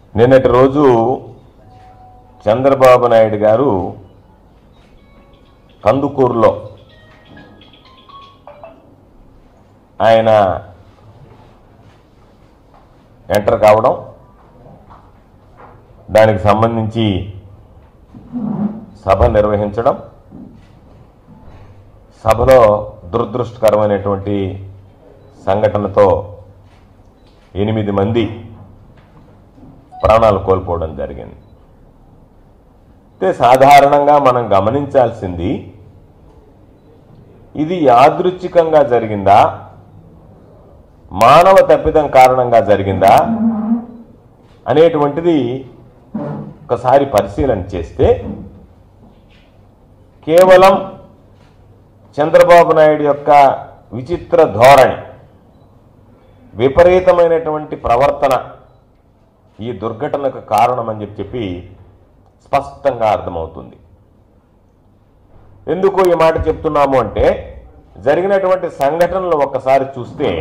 నిన్నటి రోజు చంద్రబాబు నాయుడు గారు కందుకూరులో ఆయన ఎంటర్ కావడం దానికి సంబంధించి సభ నిర్వహించడం సభలో దురదృష్టకరమైనటువంటి సంఘటనతో ఎనిమిది మంది ప్రాణాలు కోల్పోవడం జరిగింది అయితే సాధారణంగా మనం గమనించాల్సింది ఇది యాదృచ్ఛికంగా జరిగిందా మానవ తప్పిదం కారణంగా జరిగిందా అనేటువంటిది ఒకసారి పరిశీలన చేస్తే కేవలం చంద్రబాబు నాయుడు యొక్క విచిత్ర ధోరణి విపరీతమైనటువంటి ప్రవర్తన ఈ దుర్ఘటనకు కారణమని చెప్పి చెప్పి స్పష్టంగా అర్థమవుతుంది ఎందుకు ఈ మాట చెప్తున్నాము అంటే జరిగినటువంటి సంఘటనలు ఒక్కసారి చూస్తే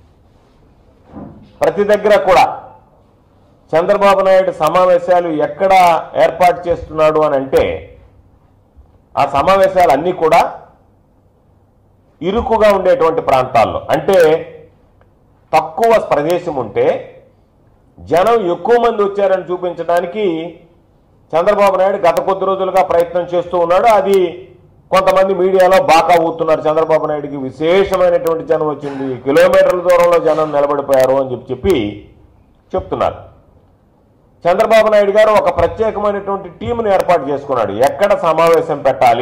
ప్రతి దగ్గర కూడా చంద్రబాబు నాయుడు సమావేశాలు ఎక్కడ ఏర్పాటు చేస్తున్నాడు అని అంటే ఆ సమావేశాలు అన్నీ కూడా ఇరుకుగా ఉండేటువంటి ప్రాంతాల్లో అంటే తక్కువ ప్రదేశం ఉంటే జనం ఎక్కువ మంది వచ్చారని చూపించడానికి చంద్రబాబు నాయుడు గత కొద్ది రోజులుగా ప్రయత్నం చేస్తూ ఉన్నాడు అది కొంతమంది మీడియాలో బాకా ఊతున్నారు చంద్రబాబు నాయుడికి విశేషమైనటువంటి జనం వచ్చింది కిలోమీటర్ల దూరంలో జనం నిలబడిపోయారు అని చెప్పి చెప్పి చెప్తున్నారు చంద్రబాబు నాయుడు గారు ఒక ప్రత్యేకమైనటువంటి టీమును ఏర్పాటు చేసుకున్నాడు ఎక్కడ సమావేశం పెట్టాలి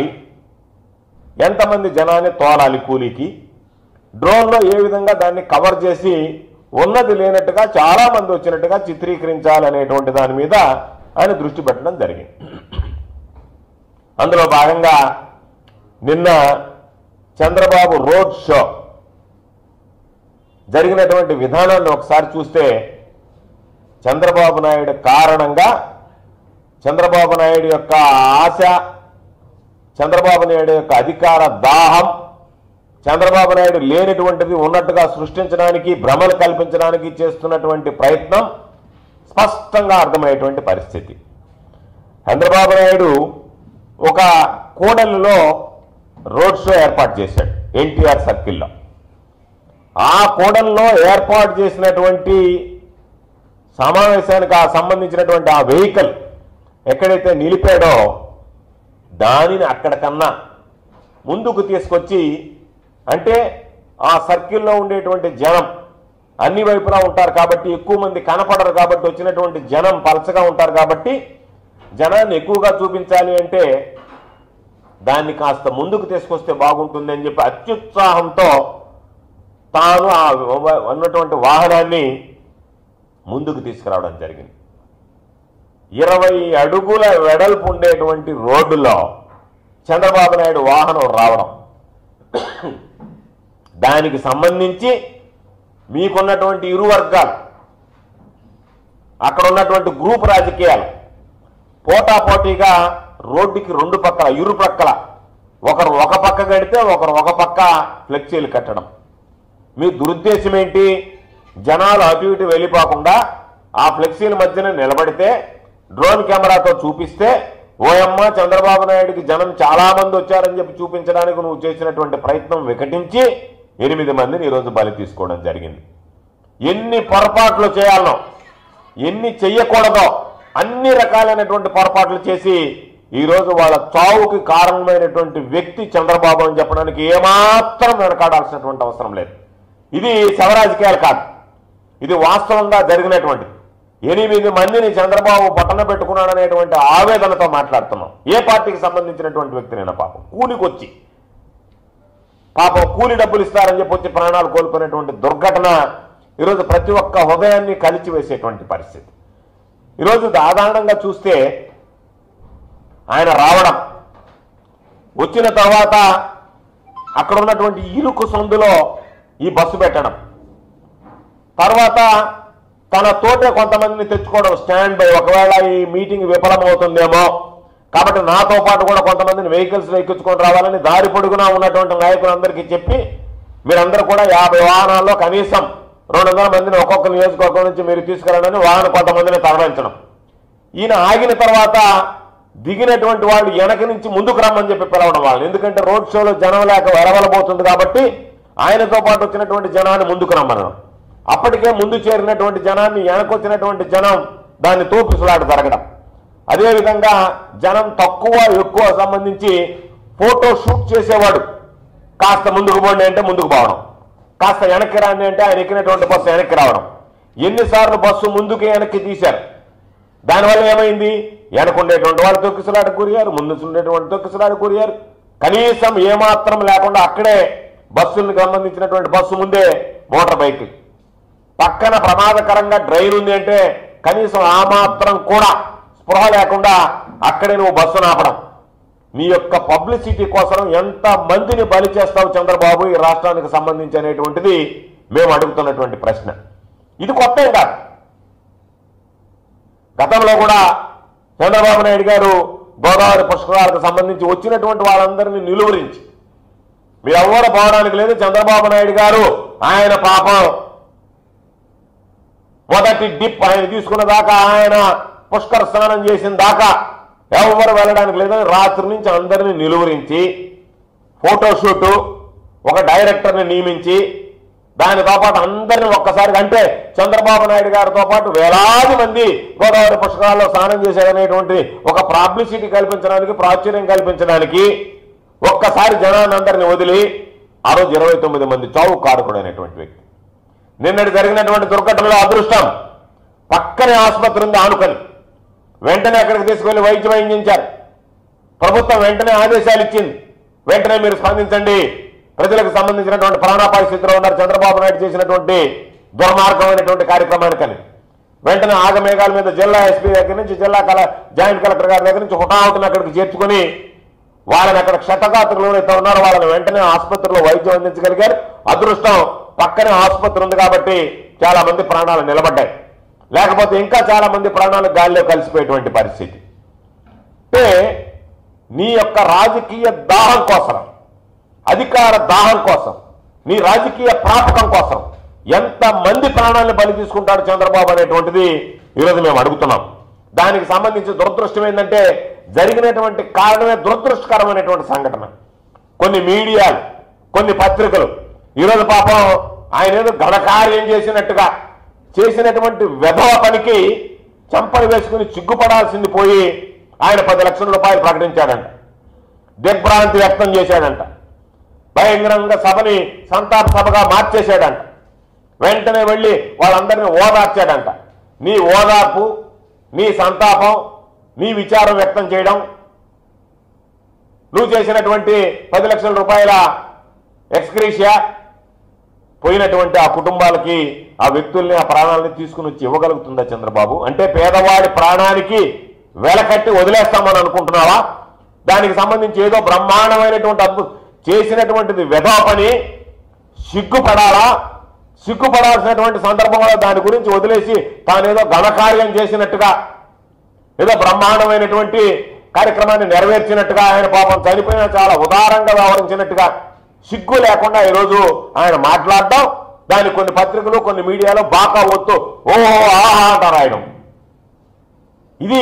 ఎంతమంది జనాన్ని తోలాలి కూలీకి డ్రోన్లో ఏ విధంగా దాన్ని కవర్ చేసి ఉన్నది లేనట్టుగా చాలా మంది వచ్చినట్టుగా చిత్రీకరించాలి అనేటువంటి దాని మీద ఆయన దృష్టి పెట్టడం జరిగింది అందులో భాగంగా నిన్న చంద్రబాబు రోడ్ షో జరిగినటువంటి విధానాన్ని ఒకసారి చూస్తే చంద్రబాబు నాయుడు కారణంగా చంద్రబాబు నాయుడు యొక్క ఆశ చంద్రబాబు నాయుడు యొక్క అధికార దాహం చంద్రబాబు నాయుడు లేనటువంటిది ఉన్నట్టుగా సృష్టించడానికి భ్రమలు కల్పించడానికి చేస్తున్నటువంటి ప్రయత్నం స్పష్టంగా అర్థమయ్యేటువంటి పరిస్థితి చంద్రబాబు నాయుడు ఒక కూడలిలో రోడ్ షో ఏర్పాటు చేశాడు ఎన్టీఆర్ సర్కిల్లో ఆ కూడలిలో ఏర్పాటు చేసినటువంటి సమావేశానికి ఆ సంబంధించినటువంటి ఆ వెహికల్ ఎక్కడైతే నిలిపాడో దానిని అక్కడికన్నా ముందుకు తీసుకొచ్చి అంటే ఆ సర్కిల్లో ఉండేటువంటి జనం అన్ని వైపులా ఉంటారు కాబట్టి ఎక్కువ మంది కనపడరు కాబట్టి వచ్చినటువంటి జనం పలచగా ఉంటారు కాబట్టి జనాన్ని ఎక్కువగా చూపించాలి అంటే దాన్ని కాస్త ముందుకు తీసుకొస్తే బాగుంటుంది అని చెప్పి అత్యుత్సాహంతో తాను ఆ వ- ఉన్నటువంటి వాహనాన్ని ముందుకు తీసుకురావడం జరిగింది ఇరవై అడుగుల వెడల్పు ఉండేటువంటి రోడ్డులో చంద్రబాబు నాయుడు వాహనం రావడం దానికి సంబంధించి మీకున్నటువంటి ఇరు వర్గాలు అక్కడ ఉన్నటువంటి గ్రూప్ రాజకీయాలు పోటాపోటీగా రోడ్డుకి రెండు పక్కల ఇరు పక్కల ఒకరు ఒక పక్క కడితే ఒకరు ఒక పక్క ఫ్లెక్సీలు కట్టడం మీ దురుద్దేశం ఏంటి జనాలు అటు ఇటు వెళ్ళిపోకుండా ఆ ఫ్లెక్సీల మధ్యన నిలబడితే డ్రోన్ కెమెరాతో చూపిస్తే ఓయమ్మ చంద్రబాబు నాయుడికి జనం చాలా మంది వచ్చారని చెప్పి చూపించడానికి నువ్వు చేసినటువంటి ప్రయత్నం వికటించి ఎనిమిది మందిని ఈరోజు బలి తీసుకోవడం జరిగింది ఎన్ని పొరపాట్లు చేయాలనో ఎన్ని చెయ్యకూడదో అన్ని రకాలైనటువంటి పొరపాట్లు చేసి ఈరోజు వాళ్ళ చావుకి కారణమైనటువంటి వ్యక్తి చంద్రబాబు అని చెప్పడానికి ఏమాత్రం వెనకాడాల్సినటువంటి అవసరం లేదు ఇది శవరాజకీయాలు కాదు ఇది వాస్తవంగా జరిగినటువంటిది ఎనిమిది మందిని చంద్రబాబు పట్టణ పెట్టుకున్నాడనేటువంటి ఆవేదనతో మాట్లాడుతున్నాం ఏ పార్టీకి సంబంధించినటువంటి వ్యక్తినైనా పాపం కూలికొచ్చి పాపం కూలి డబ్బులు ఇస్తారని చెప్పి వచ్చి ప్రాణాలు కోల్పోయినటువంటి దుర్ఘటన ఈరోజు ప్రతి ఒక్క హృదయాన్ని కలిచివేసేటువంటి పరిస్థితి ఈరోజు సాధారణంగా చూస్తే ఆయన రావడం వచ్చిన తర్వాత అక్కడ ఉన్నటువంటి ఇరుకు సందులో ఈ బస్సు పెట్టడం తర్వాత తన తోటే కొంతమందిని తెచ్చుకోవడం స్టాండ్ బై ఒకవేళ ఈ మీటింగ్ విఫలమవుతుందేమో కాబట్టి నాతో పాటు కూడా కొంతమందిని వెహికల్స్ ఎక్కించుకొని రావాలని దారి పొడుగునా ఉన్నటువంటి నాయకులందరికీ చెప్పి మీరందరూ కూడా యాభై వాహనాల్లో కనీసం రెండు వందల మందిని ఒక్కొక్క నియోజకవర్గం నుంచి మీరు తీసుకురండి వాళ్ళని కొంతమందిని తరలించడం ఈయన ఆగిన తర్వాత దిగినటువంటి వాళ్ళు వెనక నుంచి ముందుకు రమ్మని చెప్పి పిలవడం వాళ్ళు ఎందుకంటే రోడ్ షోలో జనం లేక వెరవలబోతుంది కాబట్టి ఆయనతో పాటు వచ్చినటువంటి జనాన్ని ముందుకు రమ్మనడం అప్పటికే ముందు చేరినటువంటి జనాన్ని వెనకొచ్చినటువంటి జనం దాన్ని తోపిసలాట జరగడం అదేవిధంగా జనం తక్కువ ఎక్కువ సంబంధించి ఫోటో షూట్ చేసేవాడు కాస్త ముందుకు పోండి అంటే ముందుకు పోవడం కాస్త వెనక్కి రాండి అంటే ఆయన ఎక్కినటువంటి బస్సు వెనక్కి రావడం ఎన్నిసార్లు బస్సు ముందుకు వెనక్కి తీశారు దానివల్ల ఏమైంది వెనకుండేటువంటి వాళ్ళు తొక్కిసలాట కూరియారు ముందు ఉండేటువంటి తొక్కిసలాట కూరియారు కనీసం ఏమాత్రం లేకుండా అక్కడే బస్సులకు సంబంధించినటువంటి బస్సు ముందే మోటార్ బైక్ పక్కన ప్రమాదకరంగా డ్రైన్ ఉంది అంటే కనీసం ఆ మాత్రం కూడా స్పృహ లేకుండా అక్కడే నువ్వు బస్సు ఆపడం నీ యొక్క పబ్లిసిటీ కోసం ఎంత మందిని బలి చేస్తావు చంద్రబాబు ఈ రాష్ట్రానికి సంబంధించి అనేటువంటిది మేము అడుగుతున్నటువంటి ప్రశ్న ఇది కొత్త ఏం కాదు గతంలో కూడా చంద్రబాబు నాయుడు గారు గోదావరి పుష్కరాలకు సంబంధించి వచ్చినటువంటి వాళ్ళందరినీ నిలువరించి మీరు ఎవరు పోవడానికి లేదు చంద్రబాబు నాయుడు గారు ఆయన పాపం మొదటి డిప్ ఆయన తీసుకున్న దాకా ఆయన పుష్కర స్నానం చేసిన దాకా ఎవరు వెళ్ళడానికి లేదని రాత్రి నుంచి అందరినీ నిలువరించి ఫోటోషూట్ ఒక డైరెక్టర్ని నియమించి దానితో పాటు అందరిని ఒక్కసారి అంటే చంద్రబాబు నాయుడు గారితో పాటు వేలాది మంది గోదావరి పుష్కరాల్లో స్నానం చేశారనేటువంటి ఒక పబ్లిసిటీ కల్పించడానికి ప్రాచుర్యం కల్పించడానికి ఒక్కసారి జనాన్ని అందరిని వదిలి ఆ రోజు ఇరవై తొమ్మిది మంది చావు కారకుడైనటువంటి వ్యక్తి నిన్నటి జరిగినటువంటి దుర్ఘటనలో అదృష్టం పక్కనే ఆసుపత్రి ఉంది ఆనుకొని వెంటనే అక్కడికి తీసుకెళ్లి వైద్యం అందించారు ప్రభుత్వం వెంటనే ఆదేశాలు ఇచ్చింది వెంటనే మీరు స్పందించండి ప్రజలకు సంబంధించినటువంటి ప్రాణాపాయ స్థితిలో ఉన్నారు చంద్రబాబు నాయుడు చేసినటువంటి దుర్మార్గమైనటువంటి కార్యక్రమానికని వెంటనే ఆగమేఘాల మీద జిల్లా ఎస్పీ దగ్గర నుంచి జిల్లా కల జాయింట్ కలెక్టర్ గారి దగ్గర నుంచి హుటాహుటిని అక్కడికి చేర్చుకొని వాళ్ళని అక్కడ క్షతగాత్రులు ఎవరైతే ఉన్నారో వాళ్ళని వెంటనే ఆసుపత్రిలో వైద్యం అందించగలిగారు అదృష్టం పక్కనే ఆసుపత్రి ఉంది కాబట్టి చాలా మంది ప్రాణాలు నిలబడ్డాయి లేకపోతే ఇంకా చాలా మంది ప్రాణాలు గాలిలో కలిసిపోయేటువంటి పరిస్థితి అంటే నీ యొక్క రాజకీయ దాహం కోసం అధికార దాహం కోసం నీ రాజకీయ ప్రాపకం కోసం ఎంత మంది ప్రాణాలను బలి తీసుకుంటాడు చంద్రబాబు అనేటువంటిది ఈరోజు మేము అడుగుతున్నాం దానికి సంబంధించి దురదృష్టం ఏంటంటే జరిగినటువంటి కారణమే దురదృష్టకరమైనటువంటి సంఘటన కొన్ని మీడియాలు కొన్ని పత్రికలు ఈరోజు పాపం ఆయన ఏదో ఘనకార్యం చేసినట్టుగా చేసినటువంటి వెధవ పనికి చంపలు వేసుకుని చిగ్గుపడాల్సింది పోయి ఆయన పది లక్షల రూపాయలు ప్రకటించాడంట దిగ్భ్రాంతి వ్యక్తం చేశాడంట బహిరంగ సభని సంతాప సభగా మార్చేశాడంట వెంటనే వెళ్ళి వాళ్ళందరినీ ఓదార్చాడంట నీ ఓదార్పు నీ సంతాపం నీ విచారం వ్యక్తం చేయడం నువ్వు చేసినటువంటి పది లక్షల రూపాయల ఎక్స్క్రీషియా పోయినటువంటి ఆ కుటుంబాలకి ఆ వ్యక్తుల్ని ఆ ప్రాణాలని తీసుకుని వచ్చి ఇవ్వగలుగుతుందా చంద్రబాబు అంటే పేదవాడి ప్రాణానికి వెలకట్టి వదిలేస్తామని అనుకుంటున్నావా దానికి సంబంధించి ఏదో బ్రహ్మాండమైనటువంటి అద్భుత చేసినటువంటిది వెధవ పని సిగ్గుపడాలా సిగ్గుపడాల్సినటువంటి సందర్భంలో దాని గురించి వదిలేసి తానేదో ఘనకార్యం చేసినట్టుగా ఏదో బ్రహ్మాండమైనటువంటి కార్యక్రమాన్ని నెరవేర్చినట్టుగా ఆయన పాపం చనిపోయినా చాలా ఉదారంగా వ్యవహరించినట్టుగా సిగ్గు లేకుండా ఈరోజు ఆయన మాట్లాడడం దాని కొన్ని పత్రికలు కొన్ని మీడియాలో బాకా వత్తు ఓహో ఆహా అంటారు ఆయన ఇది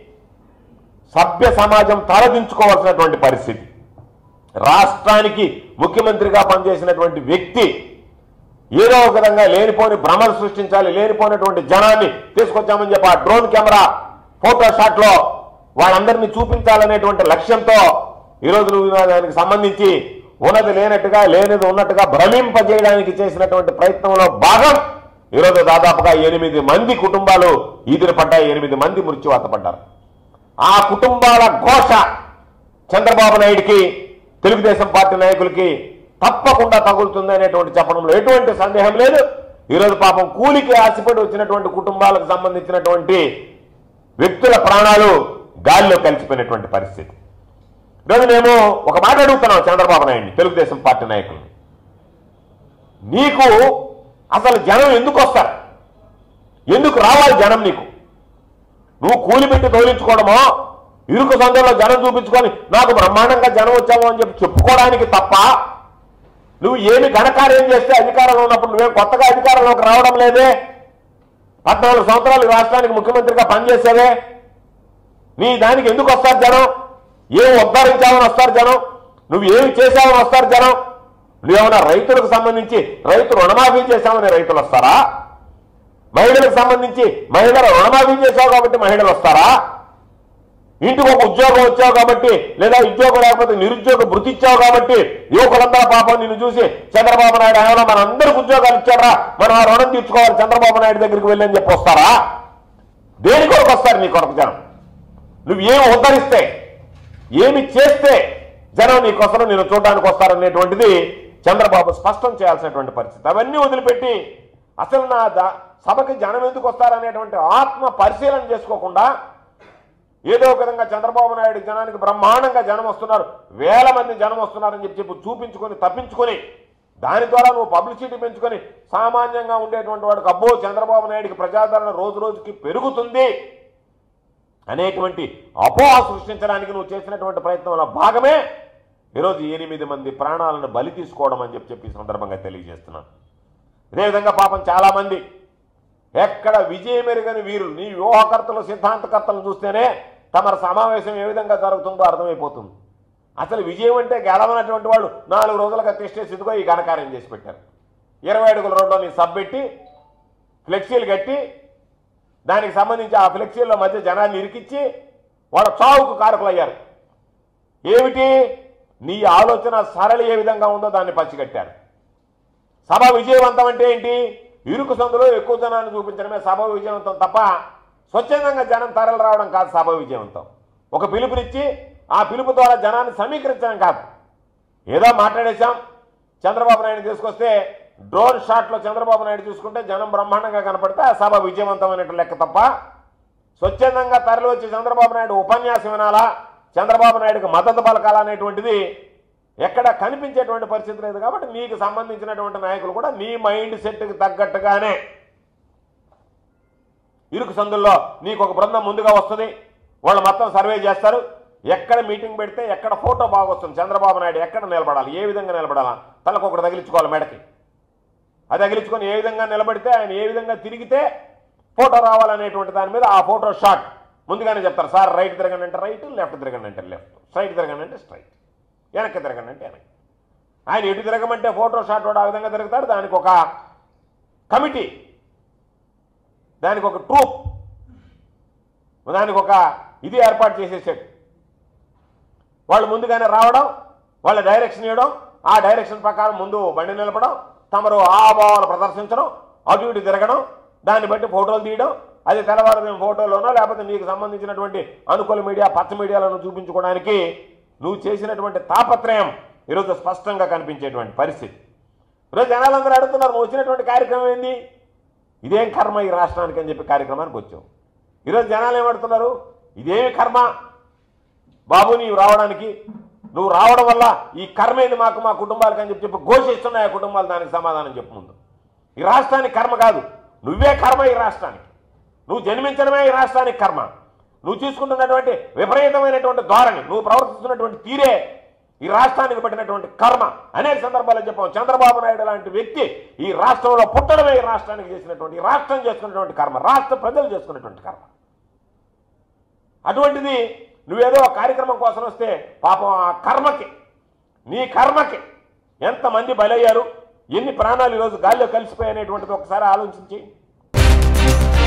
సభ్య సమాజం తలదించుకోవాల్సినటువంటి పరిస్థితి రాష్ట్రానికి ముఖ్యమంత్రిగా పనిచేసినటువంటి వ్యక్తి ఏదో ఒక విధంగా లేనిపోని భ్రమలు సృష్టించాలి లేనిపోయినటువంటి జనాన్ని తీసుకొచ్చామని చెప్పి ఆ డ్రోన్ కెమెరా ఫోటో షాట్ లో వాళ్ళందరినీ చూపించాలనేటువంటి లక్ష్యంతో ఈరోజు నువ్వు దానికి సంబంధించి ఉన్నది లేనట్టుగా లేనిది ఉన్నట్టుగా భ్రమింపజేయడానికి చేసినటువంటి ప్రయత్నంలో భాగం ఈరోజు దాదాపుగా ఎనిమిది మంది కుటుంబాలు ఈదురు పడ్డాయి ఎనిమిది మంది మృత్యువాత పడ్డారు ఆ కుటుంబాల ఘోష చంద్రబాబు నాయుడికి తెలుగుదేశం పార్టీ నాయకులకి తప్పకుండా తగులుతుంది అనేటువంటి చెప్పడంలో ఎటువంటి సందేహం లేదు ఈరోజు పాపం కూలికి ఆశపడి వచ్చినటువంటి కుటుంబాలకు సంబంధించినటువంటి వ్యక్తుల ప్రాణాలు గాలిలో కలిసిపోయినటువంటి పరిస్థితి ఈరోజు మేము ఒక మాట అడుగుతున్నాం చంద్రబాబు నాయుడిని తెలుగుదేశం పార్టీ నాయకుల్ని నీకు అసలు జనం ఎందుకు వస్తారు ఎందుకు రావాలి జనం నీకు నువ్వు కూలి పెట్టి తోలించుకోవడమో ఇరుకు సందులో జనం చూపించుకొని నాకు బ్రహ్మాండంగా జనం వచ్చాము అని చెప్పి చెప్పుకోవడానికి తప్ప నువ్వు ఏమి ఘనకార్యం చేస్తే అధికారంలో ఉన్నప్పుడు నువ్వేం కొత్తగా అధికారంలోకి రావడం లేదే పద్నాలుగు సంవత్సరాలు ఈ రాష్ట్రానికి ముఖ్యమంత్రిగా పనిచేసేవే నీ దానికి ఎందుకు వస్తారు జనం ఏం ఉద్ధరించావని వస్తారు జనం నువ్వు ఏమి చేశావని వస్తారు జనం నువ్వేమన్నా రైతులకు సంబంధించి రైతు రుణమాఫీ చేశామని రైతులు వస్తారా మహిళలకు సంబంధించి మహిళలు రుణమాఫీ చేశావు కాబట్టి మహిళలు వస్తారా ఇంటికి ఒక ఉద్యోగం వచ్చావు కాబట్టి లేదా ఉద్యోగం లేకపోతే నిరుద్యోగ భృతి ఇచ్చావు కాబట్టి యువకులందరూ పాపం నిన్ను చూసి చంద్రబాబు నాయుడు ఆయన మన అందరికి ఉద్యోగాలు ఇచ్చారా మనం ఆ రుణం తీర్చుకోవాలి చంద్రబాబు నాయుడు దగ్గరికి వెళ్ళని చెప్పి వస్తారా దేని కొరకు వస్తారు నీ కొరకు జనం నువ్వు ఏమి ఉద్ధరిస్తే ఏమి చేస్తే జనం నీకోసం నేను చూడడానికి వస్తారనేటువంటిది చంద్రబాబు స్పష్టం చేయాల్సినటువంటి పరిస్థితి అవన్నీ వదిలిపెట్టి అసలు నా ద- సభకి జనం ఎందుకు వస్తారనేటువంటి ఆత్మ పరిశీలన చేసుకోకుండా ఏదో ఒక విధంగా చంద్రబాబు నాయుడు జనానికి బ్రహ్మాండంగా జనం వస్తున్నారు వేల మంది జనం వస్తున్నారని చెప్పి చెప్పి చూపించుకొని తప్పించుకొని దాని ద్వారా నువ్వు పబ్లిసిటీ పెంచుకొని సామాన్యంగా ఉండేటువంటి వాడికి అబ్బో చంద్రబాబు నాయుడికి ప్రజాదరణ రోజు రోజుకి పెరుగుతుంది అనేటువంటి అపోహ సృష్టించడానికి నువ్వు చేసినటువంటి ప్రయత్నంలో భాగమే ఈరోజు ఎనిమిది మంది ప్రాణాలను బలి తీసుకోవడం అని చెప్పి చెప్పి ఈ సందర్భంగా తెలియజేస్తున్నాను అదేవిధంగా పాపం చాలామంది ఎక్కడ విజయం ఎరుగని వీరులు నీ వ్యూహకర్తలు సిద్ధాంతకర్తలు చూస్తేనే తమ సమావేశం ఏ విధంగా జరుగుతుందో అర్థమైపోతుంది అసలు విజయం అంటే గెలవనటువంటి వాళ్ళు నాలుగు రోజులుగా టెస్టేసి ఇదిగో ఈ ఘనకార్యం చేసి పెట్టారు ఇరవై అడుగుల రోడ్లో నీ సబ్బెట్టి ఫ్లెక్సీలు కట్టి దానికి సంబంధించి ఆ ఫ్లెక్సీల మధ్య జనాన్ని ఇరికిచ్చి వాళ్ళ చావుకు కారకులయ్యారు ఏమిటి నీ ఆలోచన సరళి ఏ విధంగా ఉందో దాన్ని పచ్చిగట్టారు సభ విజయవంతం అంటే ఏంటి ఇరుకు సందులో ఎక్కువ జనాన్ని చూపించడమే సభ విజయవంతం తప్ప స్వచ్ఛందంగా జనం తరలి రావడం కాదు సభ విజయవంతం ఒక పిలుపునిచ్చి ఆ పిలుపు ద్వారా జనాన్ని సమీకరించడం కాదు ఏదో మాట్లాడేశాం చంద్రబాబు నాయుడు తీసుకొస్తే డ్రోన్ షాట్లో చంద్రబాబు నాయుడు చూసుకుంటే జనం బ్రహ్మాండంగా కనపడితే ఆ సభ విజయవంతమైనట్టు లెక్క తప్ప స్వచ్ఛందంగా తరలి వచ్చి చంద్రబాబు నాయుడు ఉపన్యాసం వినాలా చంద్రబాబు నాయుడుకి మద్దతు పలకాలనేటువంటిది ఎక్కడ కనిపించేటువంటి పరిస్థితి లేదు కాబట్టి నీకు సంబంధించినటువంటి నాయకులు కూడా నీ మైండ్ సెట్కి తగ్గట్టుగానే ఇరుకు సందుల్లో నీకు ఒక బృందం ముందుగా వస్తుంది వాళ్ళు మొత్తం సర్వే చేస్తారు ఎక్కడ మీటింగ్ పెడితే ఎక్కడ ఫోటో బాగా వస్తుంది చంద్రబాబు నాయుడు ఎక్కడ నిలబడాలి ఏ విధంగా నిలబడాలా తలకు ఒకటి తగిలించుకోవాలి మెడకి అది తగిలించుకొని ఏ విధంగా నిలబడితే ఆయన ఏ విధంగా తిరిగితే ఫోటో రావాలనేటువంటి దాని మీద ఆ ఫోటో షాట్ ముందుగానే చెప్తారు సార్ రైట్ తిరగండి అంటే రైట్ లెఫ్ట్ తిరగండి అంటే లెఫ్ట్ స్ట్రైట్ తిరగండి అంటే స్ట్రైట్ వెనక్కి తిరగండి అంటే వెనక్కి ఆయన ఎటు తిరగమంటే ఫోటో షాట్ కూడా ఆ విధంగా తిరుగుతాడు దానికి ఒక కమిటీ దానికి ఒక ట్రూప్ దానికి ఒక ఇది ఏర్పాటు చేసేసాడు వాళ్ళు ముందుగానే రావడం వాళ్ళ డైరెక్షన్ ఇవ్వడం ఆ డైరెక్షన్ ప్రకారం ముందు బండి నిలపడం తమరు ఆభావాలు ప్రదర్శించడం అటు ఇటు తిరగడం దాన్ని బట్టి ఫోటోలు తీయడం అది తెల్లవారు ఫోటోలోనో లేకపోతే నీకు సంబంధించినటువంటి అనుకూల మీడియా పచ్చ మీడియాలను చూపించుకోవడానికి నువ్వు చేసినటువంటి తాపత్రయం ఈరోజు స్పష్టంగా కనిపించేటువంటి పరిస్థితి ఈరోజు జనాలందరూ అడుగుతున్నారు నువ్వు వచ్చినటువంటి కార్యక్రమం ఏంది ఇదేం కర్మ ఈ రాష్ట్రానికి అని చెప్పి కార్యక్రమానికి వచ్చావు ఈరోజు జనాలు ఏమడుతున్నారు ఇదేమి కర్మ బాబు నీవు రావడానికి నువ్వు రావడం వల్ల ఈ కర్మేది మాకు మా కుటుంబాలకు అని చెప్పి చెప్పి ఘోషిస్తున్నాయి ఆ కుటుంబాలు దానికి సమాధానం చెప్పు ముందు ఈ రాష్ట్రానికి కర్మ కాదు నువ్వే కర్మ ఈ రాష్ట్రానికి నువ్వు జన్మించడమే ఈ రాష్ట్రానికి కర్మ నువ్వు తీసుకుంటున్నటువంటి విపరీతమైనటువంటి ధోరణి నువ్వు ప్రవర్తిస్తున్నటువంటి తీరే ఈ రాష్ట్రానికి పట్టినటువంటి కర్మ అనేక సందర్భాల్లో చెప్పాం చంద్రబాబు నాయుడు లాంటి వ్యక్తి ఈ రాష్ట్రంలో పుట్టడమే ఈ రాష్ట్రానికి చేసినటువంటి ఈ రాష్ట్రం చేసుకున్నటువంటి కర్మ రాష్ట్ర ప్రజలు చేసుకున్నటువంటి కర్మ అటువంటిది నువ్వేదో ఒక కార్యక్రమం కోసం వస్తే పాపం ఆ కర్మకి నీ కర్మకి ఎంతమంది బలయ్యారు ఎన్ని ప్రాణాలు ఈరోజు గాల్లో కలిసిపోయాయనేటువంటిది ఒకసారి ఆలోచించి